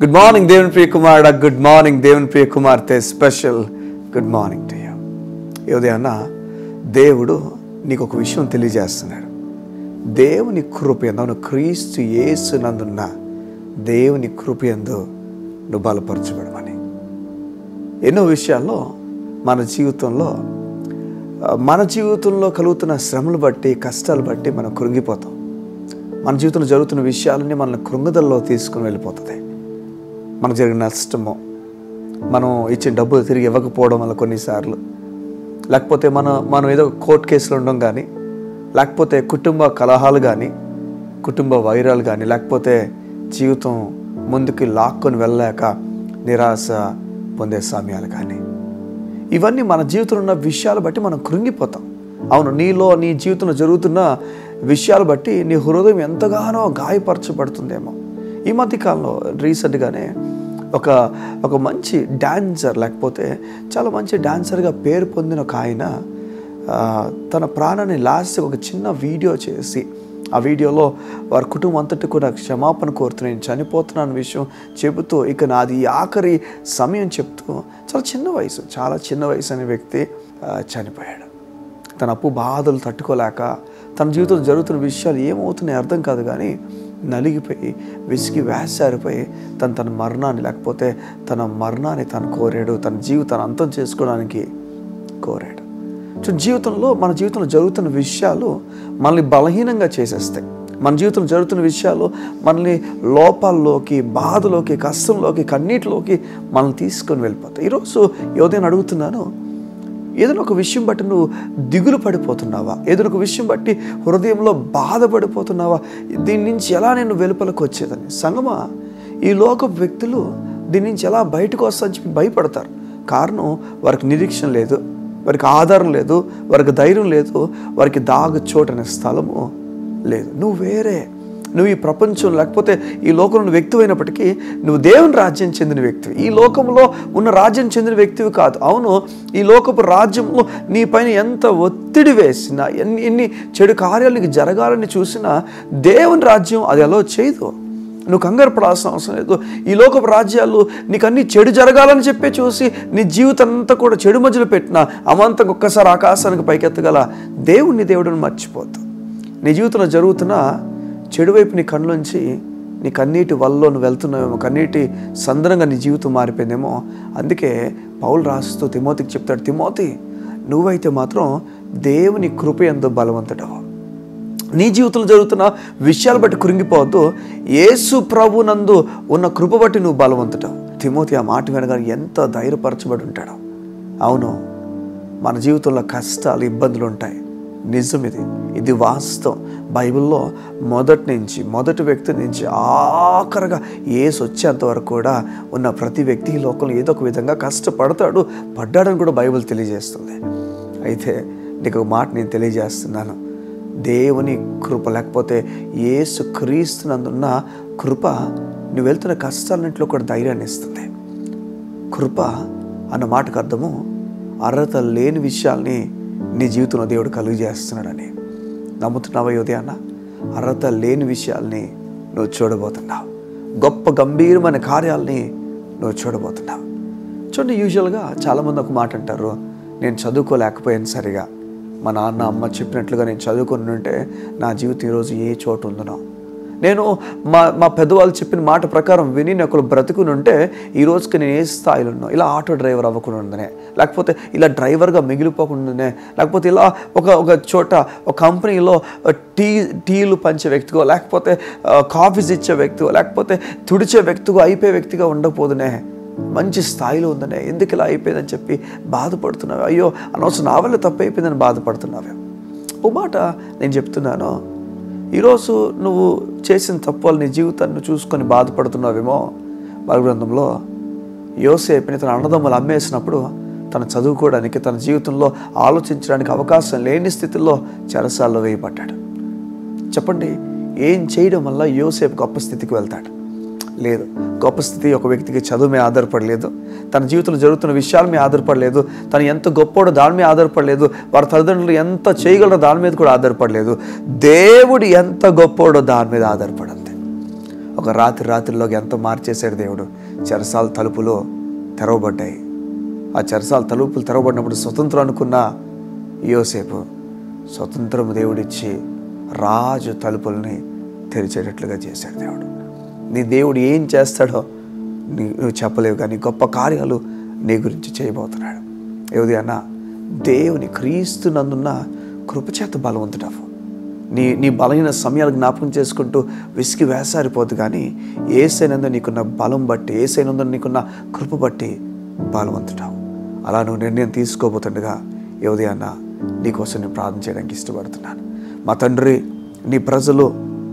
Good morning దేవుని ప్రియ కుమారుడ good morning దేవుని ప్రియ కుమార్తె special good morning to you ఈ ఉదయాన్న దేవుడు నీకు ఒక విషయం తెలియజేస్తున్నాడు దేవుని కృపయందు అవును క్రీస్తు యేసునందున్న దేవుని కృపయందు నువ్వు బలపరచబడమని ఎన్నో విషయాల్లో మన జీవితంలో ఆ, మన జీవితంలో కలుగుతున్న శ్రమలు బట్టి కష్టాలు బట్టి మనం కృంగిపోతాం మన జీవితంలో జరుగుతున్న విషయాలన్నీ మనల్ని కృంగుదల్లో తీసుకుని వెళ్ళిపోతుంది మనకు జరిగిన నష్టము మనం ఇచ్చిన డబ్బులు తిరిగి ఇవ్వకపోవడం వల్ల కొన్నిసార్లు లేకపోతే మన మనం ఏదో కోర్టు కేసులు ఉండడం కానీ లేకపోతే కుటుంబ కలహాలు కానీ కుటుంబ వైరాలు కానీ లేకపోతే జీవితం ముందుకు లాక్కొని వెళ్ళలేక నిరాశ పొందే సమయాలు కానీ ఇవన్నీ మన జీవితంలో ఉన్న విషయాలు బట్టి మనం కృంగిపోతాం అవును నీలో నీ జీవితంలో జరుగుతున్న విషయాలు బట్టి నీ హృదయం ఎంతగానో గాయపరచబడుతుందేమో ఈ మధ్య కాలంలో రీసెంట్గానే ఒక ఒక మంచి డాన్సర్ లేకపోతే చాలా మంచి డాన్సర్గా పేరు పొందిన ఒక ఆయన ఆ, తన ప్రాణాన్ని లాస్ట్ ఒక చిన్న వీడియో చేసి ఆ వీడియోలో వారి కుటుంబం అంతటి కూడా క్షమాపణ కోరుతూ నేను చనిపోతున్నాను విషయం చెబుతూ ఇక నాది ఈ ఆఖరి సమయం చెప్తూ చాలా చిన్న వయసు చాలా చిన్న వయసు అనే వ్యక్తి ఆ, చనిపోయాడు తన అప్పు బాధలు తట్టుకోలేక తన జీవితంలో జరుగుతున్న విషయాలు ఏమవుతున్నాయి అర్థం కాదు కానీ నలిగిపోయి విసిగి వేసారిపోయి తన తన మరణాన్ని లేకపోతే తన మరణాన్ని తను కోరాడు తన జీవితాన్ని అంతం చేసుకోవడానికి కోరాడు సో జీవితంలో మన జీవితంలో జరుగుతున్న విషయాలు మనల్ని బలహీనంగా చేసేస్తాయి మన జీవితంలో జరుగుతున్న విషయాలు మనల్ని లోపాల్లోకి బాధలోకి కష్టంలోకి కన్నీటిలోకి మనల్ని తీసుకొని వెళ్ళిపోతాయి ఈరోజు ఏదైనా అడుగుతున్నాను ఏదైనా ఒక విషయం బట్టి నువ్వు దిగులు పడిపోతున్నావా ఏదైనా ఒక విషయం బట్టి హృదయంలో బాధపడిపోతున్నావా దీని నుంచి ఎలా నేను వెలుపలకు వచ్చేదని సంగమా ఈ లోక వ్యక్తులు దీని నుంచి ఎలా బయటకు వస్తారని చెప్పి భయపడతారు కారణం వారికి నిరీక్షణ లేదు వారికి ఆధారం లేదు వారికి ధైర్యం లేదు వారికి దాగు చోటు అనే స్థలము లేదు నువ్వు వేరే నువ్వు ఈ ప్రపంచం లేకపోతే ఈ లోకంలో వ్యక్తి అయినప్పటికీ నువ్వు దేవుని రాజ్యం చెందిన వ్యక్తివి ఈ లోకంలో ఉన్న రాజ్యం చెందిన వ్యక్తివి కాదు అవును ఈ లోకపు రాజ్యంలో నీ పైన ఎంత ఒత్తిడి వేసినా ఎన్ని ఎన్ని చెడు కార్యాలు నీకు జరగాలని చూసినా దేవుని రాజ్యం అది ఎలా చేయదు నువ్వు కంగారు పడాల్సిన అవసరం లేదు ఈ లోకపు రాజ్యాలు నీకు అన్ని చెడు జరగాలని చెప్పే చూసి నీ జీవితం అంతా కూడా చెడు మధ్యలో పెట్టిన అమంతకు ఒక్కసారి ఆకాశానికి పైకెత్తగల దేవుణ్ణి దేవుడిని మర్చిపోతావు నీ జీవితంలో జరుగుతున్న చెడు వైపు నీ కళ్ళలోంచి నీ కన్నీటి వల్లో నువ్వు వెళ్తున్నావేమో కన్నీటి సందరంగా నీ జీవితం మారిపోయిందేమో అందుకే పౌలు రాస్తూ తిమోతికి చెప్తాడు తిమోతి నువ్వైతే మాత్రం దేవుని కృప ఎంతో బలవంతుడవు నీ జీవితంలో జరుగుతున్న విషయాలు బట్టి కృంగిపోవద్దు యేసు ప్రభు నందు ఉన్న కృప బట్టి నువ్వు బలవంతుడవు తిమోతి ఆ మాట వినగానే ఎంత ధైర్యపరచబడి ఉంటాడు అవును మన జీవితంలో కష్టాలు ఇబ్బందులు ఉంటాయి నిజం ఇది ఇది వాస్తవం బైబిల్లో మొదటి నుంచి మొదటి వ్యక్తి నుంచి ఆఖరిగా ఏసు వచ్చేంత వరకు కూడా ఉన్న ప్రతి వ్యక్తి ఈ లోకంలో ఏదో ఒక విధంగా కష్టపడతాడు పడ్డాడని కూడా బైబిల్ తెలియజేస్తుంది అయితే నీకు ఒక మాట నేను తెలియజేస్తున్నాను దేవుని కృప లేకపోతే ఏసు క్రీస్తునందున్న కృప నువ్వు వెళ్తున్న కష్టాలన్నింటిలో కూడా ధైర్యాన్ని ఇస్తుంది కృప అన్న మాటకు అర్థము అర్హత లేని విషయాల్ని నీ జీవితంలో దేవుడు కలుగు చేస్తున్నాడని నమ్ముతున్నావా ఈ ఉదయాన్న అర్హత లేని విషయాల్ని నువ్వు చూడబోతున్నావు గొప్ప గంభీరమైన కార్యాల్ని నువ్వు చూడబోతున్నావు చూడండి యూజువల్గా చాలామంది ఒక మాట అంటారు నేను చదువుకోలేకపోయాను సరిగా మా నాన్న అమ్మ చెప్పినట్లుగా నేను చదువుకొని ఉంటే నా జీవితం ఈరోజు ఏ చోటు ఉందనో నేను మా మా పెద్దవాళ్ళు చెప్పిన మాట ప్రకారం విని నేను ఒకరు బ్రతుకుని ఉంటే ఈ రోజుకి నేను ఏ స్థాయిలో ఉన్నా ఇలా ఆటో డ్రైవర్ అవ్వకుండా ఉండనే లేకపోతే ఇలా డ్రైవర్గా మిగిలిపోకుండా లేకపోతే ఇలా ఒక ఒక చోట ఒక కంపెనీలో టీ టీలు పంచే వ్యక్తిగో లేకపోతే ఆ, కాఫీస్ ఇచ్చే వ్యక్తిగో లేకపోతే తుడిచే వ్యక్తిగో అయిపోయే వ్యక్తిగా ఉండకపోదునే మంచి స్థాయిలో ఉందనే ఎందుకు ఇలా అయిపోయిందని చెప్పి బాధపడుతున్నావు అయ్యో అనవసరం నా వల్ల తప్పు అయిపోయిందని బాధపడుతున్నావే ఓ మాట నేను చెప్తున్నాను ఈరోజు నువ్వు చేసిన తప్పు వల్ల నీ జీవితాన్ని చూసుకొని బాధపడుతున్నావేమో బైబిల్ గ్రంథంలో యోసేపుని తన అన్నదమ్ములు అమ్మేసినప్పుడు తను చదువుకోవడానికి తన జీవితంలో ఆలోచించడానికి అవకాశం లేని స్థితిలో చెరసాల్లో వేయబడ్డాడు చెప్పండి ఏం చేయడం వల్ల యోసేపు గొప్ప స్థితికి వెళ్తాడు లేదు గొప్ప స్థితి ఒక వ్యక్తికి చదువు మీద ఆధారపడలేదు తన జీవితంలో జరుగుతున్న విషయాల మీద ఆధారపడలేదు తను ఎంత గొప్పోడో దాని మీద ఆధారపడలేదు వారి తల్లిదండ్రులు ఎంత చేయగలరో దాని మీద కూడా ఆధారపడలేదు దేవుడు ఎంత గొప్పోడో దాని మీద ఆధారపడింది ఒక ఒక రాత్రి రాత్రిలోకి ఎంత మార్చేశాడు దేవుడు చెరసాల తలుపులో తెరవబడ్డాయి ఆ చెరసాల తలుపులు తెరవబడినప్పుడు స్వతంత్రం అనుకున్న యోసేపు స్వతంత్రం దేవుడిచ్చి రాజు తలుపుల్ని తెరిచేటట్లుగా చేశాడు దేవుడు నీ దేవుడు ఏం చేస్తాడో నీ నువ్వు చెప్పలేవు కానీ గొప్ప కార్యాలు నీ గురించి చేయబోతున్నాడు ఏది అన్న దేవుని క్రీస్తునందున్న కృపచేత బలవంతుడవు నీ నీ బలహీన సమయాలు జ్ఞాపకం చేసుకుంటూ విసిగి వేసారిపోదు కానీ ఏసైనందు నీకున్న బలం బట్టి ఏసైనందు నీకున్న కృప బట్టి బలవంతుడావు అలా నువ్వు నిర్ణయం తీసుకోబోతుండగా ఏది అన్న నీకోసం నేను ప్రార్థన చేయడానికి ఇష్టపడుతున్నాను మా తండ్రి నీ ప్రజలు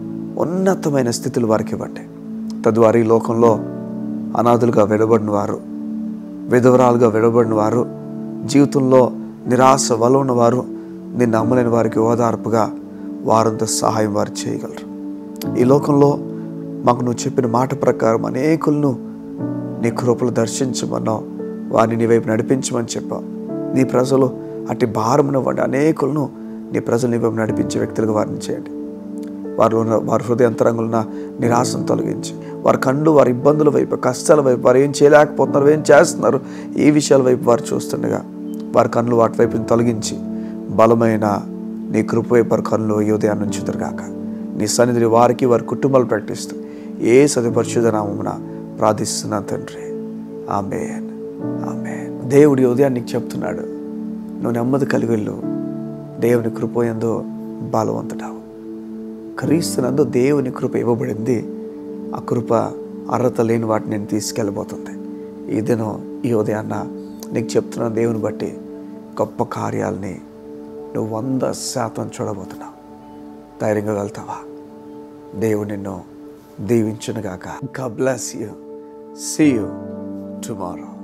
ఉన్నతమైన స్థితులు వారికి ఇవ్వండి తద్వారా ఈ లోకంలో అనాథులుగా విడబడిన వారు విధవరాలుగా విడబడిన వారు జీవితంలో నిరాశ వల్ల ఉన్నవారు నిన్ను నమ్మలేని వారికి ఓదార్పుగా వారంత సహాయం వారు చేయగలరు ఈ లోకంలో మాకు నువ్వు చెప్పిన మాట ప్రకారం అనేకులను నీ కృపలు దర్శించమన్నావు వారిని నీ వైపు నడిపించమని చెప్పావు నీ ప్రజలు అట్టి భారమునవ్వండి అనేకులను నీ ప్రజలు నీ వైపు నడిపించే వ్యక్తులుగా వారిని చేయండి వారిలో ఉన్న వారి హృదయంతరంగులు ఉన్న నిరాశను తొలగించి వారి కళ్ళు వారి ఇబ్బందుల వైపు కష్టాల వైపు వారు ఏం చేయలేకపోతున్నారు ఏం చేస్తున్నారు ఈ విషయాల వైపు వారు చూస్తుండగా వారి కళ్ళు వాటి వైపు తొలగించి బలమైన నీ కృప వైపు వారి కళ్ళు ఈ ఉదయాన్ని ఉంచుతారుగాక నీ సన్నిధిని వారికి వారి కుటుంబాలు ప్రకటిస్తూ ఏ సదుపరిశుధ నామమున ప్రార్థిస్తున్నా తండ్రి ఆమెన్ ఆమెన్ దేవుడి ఉదయాన్ని నీకు చెప్తున్నాడు నువ్వు నెమ్మది కలిగి వెళ్ళు దేవుని కృప ఎందో బలవంతుడావు క్రీస్తునందు దేవుని కృప ఇవ్వబడింది ఆ కృప అర్హత లేని వాటిని నేను తీసుకెళ్ళబోతుంది ఈ దినం ఈ ఉదయాన్న నీకు చెప్తున్న దేవుని బట్టి గొప్ప కార్యాలని నువ్వు వంద శాతం చూడబోతున్నావు ధైర్యంగా వెళ్తావా దేవుడు నిన్ను దీవించునుగాక God bless you. See you tomorrow.